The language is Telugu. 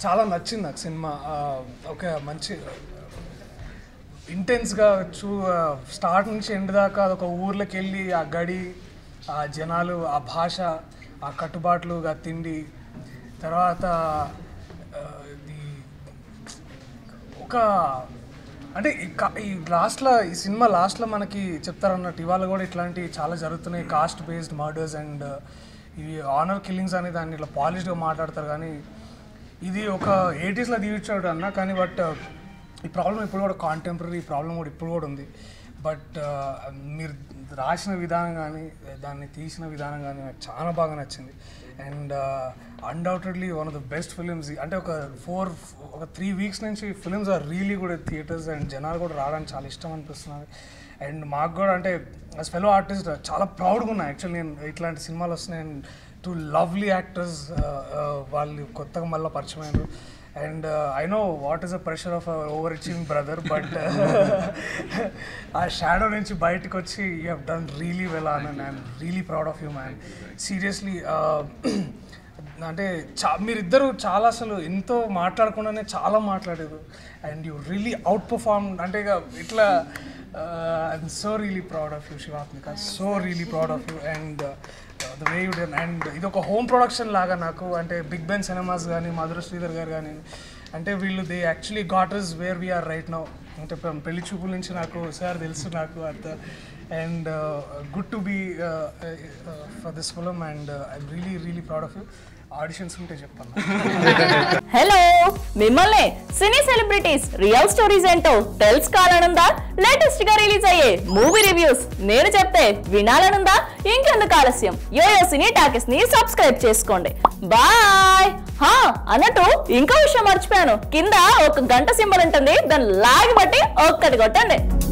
చాలా నచ్చింది నాకు సినిమా ఆ, ఒక మంచి ఇంటెన్స్గా చూ స్టార్ట్ నుంచి ఎండ్ దాకా అదొక ఊర్లోకి వెళ్ళి ఆ గడి ఆ జనాలు ఆ భాష ఆ కట్టుబాట్లు ఆ తిండి తర్వాత ఆ, ఇది ఒక అంటే ఈ కా- ఈ లాస్ట్లో ఈ సినిమా లాస్ట్లో మనకి చెప్తారన్నట్టు ఇవాళ కూడా ఇట్లాంటి చాలా జరుగుతున్నాయి కాస్ట్ బేస్డ్ మర్డర్స్ అండ్ ఇవి ఆనర్ కిల్లింగ్స్ అని దాన్ని ఇట్లా పాలిష్గా మాట్లాడతారు కానీ ఇది ఒక ఎయిటీస్లో తీర్చాడు అన్న కానీ బట్ ఈ ప్రాబ్లం ఇప్పుడు కూడా కాంటెంపరీ ప్రాబ్లం కూడా ఇప్పుడు కూడా ఉంది బట్ మీరు రాసిన విధానం కానీ దాన్ని తీసిన విధానం కానీ నాకు చాలా బాగా నచ్చింది and undoubtedly one of the best films అంటే ఒక ఫోర్ ఒక త్రీ వీక్స్ నుంచి ఫిలిమ్స్ ఆర్ రియలీ కూడా థియేటర్స్ అండ్ జనాలు కూడా రావడానికి చాలా ఇష్టం అనిపిస్తున్నది అండ్ మాకు కూడా అంటే యాజ్ ఫెలో ఆర్టిస్ట్ చాలా ప్రౌడ్గా ఉన్నా యాక్చువల్లీ నేను ఇట్లాంటి సినిమాలు వస్తున్నాయి అండ్ టూ లవ్లీ యాక్టర్స్ వాళ్ళు కొత్తగా మళ్ళీ పరిచయం అయ్యారు and I know what is the pressure of over achieving brother but ఆ షాడో నుంచి బయటకు వచ్చి you have done really well అన్ and I'm really proud of you man seriously అంటే చా మీరిద్దరు చాలా అసలు ఎంతో మాట్లాడకుండానే చాలా మాట్లాడారు and you really outperform అంటే ఇక ఇట్లా I'm so really proud of you Shivathmika so really proud of you and the way you done and ఇది ఒక హోమ్ ప్రొడక్షన్ లాగా నాకు అంటే బిగ్ బెన్ సినిమాస్ కానీ మధుర శ్రీధర్ గారు కానీ అంటే వీళ్ళు they actually got is where we're right now అంటే పె- పెళ్లి చూపుల నుంచి నాకు సార్ తెలుసు నాకు అంత and good to be for this film and I'm really really proud of you auditions ఉంటే చెప్తాను హలో మిమ్మల్ని సినీ సెలబ్రిటీస్ రియల్ స్టోరీస్ ఏంటో తెలుసుకోవాలనుందా లేటెస్ట్ గా రిలీజ్ అయ్యే మూవీ రివ్యూస్ నేను చెప్తే వినాలనుందా ఇంకెందుకు ఆలస్యం యోయో సినీ టాకెస్ ని సబ్స్క్రైబ్ చేసుకోండి బాయ్ హా అన్నట్టు ఇంకో విషయం మర్చిపోయాను కింద ఒక గంట సింబల్ ఉంటుంది దాన్ని లాగి బట్టి ఒక్కటి కొట్టండి